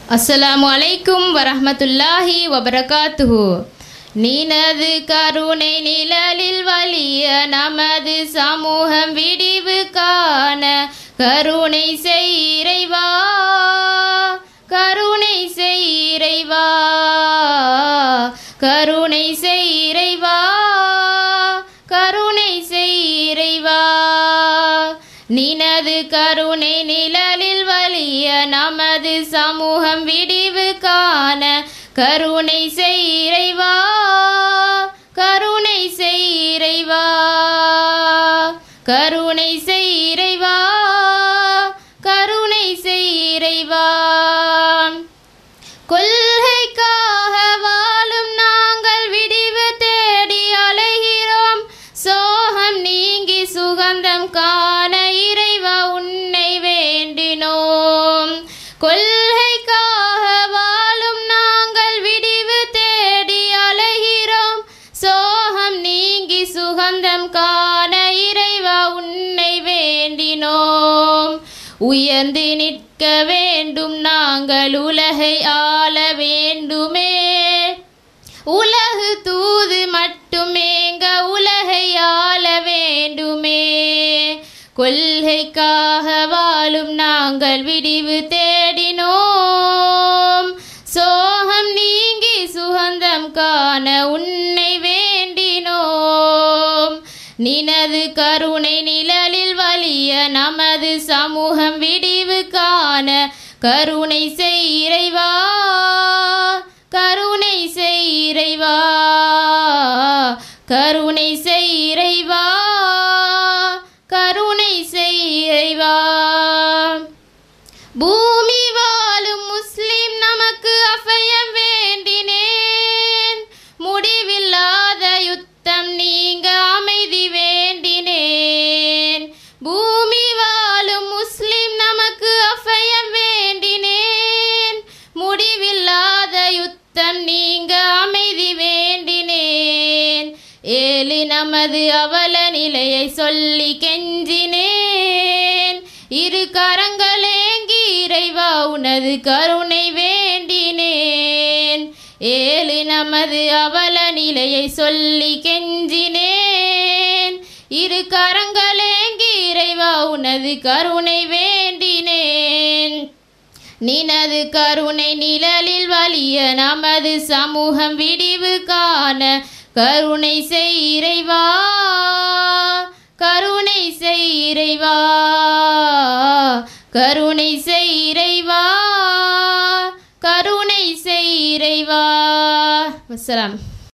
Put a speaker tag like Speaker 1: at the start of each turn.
Speaker 1: அஸ்ஸலாமு அலைக்கும் வரஹ்மத்துல்லாஹி வபரகாத்துஹு நீனது கருணை நிழலில் வலிய நமது சமூகம் விடிவு காண கருணை செய்றைவா கருணை செய்றைவா கருணை செய்றைவா கருணை செய்றைவா நினது கருணை நிழலில் வலிய நமது சமூகம் விடிவு காண கருணை செய்றைவா கருணை செய்றைவா கருணை செய்றைவா கருணை செய்றைவா கொள்கைக்காக வாழும் நாங்கள் விடிவு தேடி அலைகிறோம் சோகம் நீங்கி சுகந்தம் காண இறைவா உன்னை வேண்டினோம் கொள்கைக்காக வாழும் நாங்கள் விடிவு தேடி அலைகிறோம் சோகம் நீங்கி சுகந்தம் காண இறைவா உன்னை வேண்டினோம் உயர்ந்து நிற்க வேண்டும் நாங்கள் உலகை ஆள வேண்டுமே உலகு தூது மட்டுமேங்க உலகை ஆள வேண்டுமே கொள்கைக்காக வாழும் நாங்கள் விடிவு தேடினோம் சோகம் நீங்கி சுகந்தம் காண உன்னை வேண்டினோம் நினது கருணை நிழலில் வலிய நமது சமூகம் விடிவு காண கருணை செய்றைவா கருணை செய்றைவா கருணை செய்றைவா கருணை செய்றைவா பூமி வாழும் முஸ்லிம் நமக்கு அபயம் வேண்டினேன் முடிவில்லாத யுத்தம் நீங்க அமைதி வேண்டினேன் பூமி வாழும் முஸ்லிம் நமக்கு அபயம் வேண்டினேன் முடிவில்லாத யுத்தம் நீங்க அமைதி வேண்டினேன் ஏழு நமது அவல நிலையை சொல்லி கெஞ்சினேன் இரு கரங்களேங்கி இறைவா உனது கருணை வேண்டினேன் ஏழு நமது அவல நிலையை சொல்லி கெஞ்சினேன் இரு கரங்களேங்கி இறைவா உனது கருணை வேண்டினேன் நினது கருணை நிழலில் வலிய நமது சமூகம் விடிவு காண கருணை செய்றைவா கருணை செய்றைவா கருணை செய்றைவா கருணை செய்றைவா வசலாம்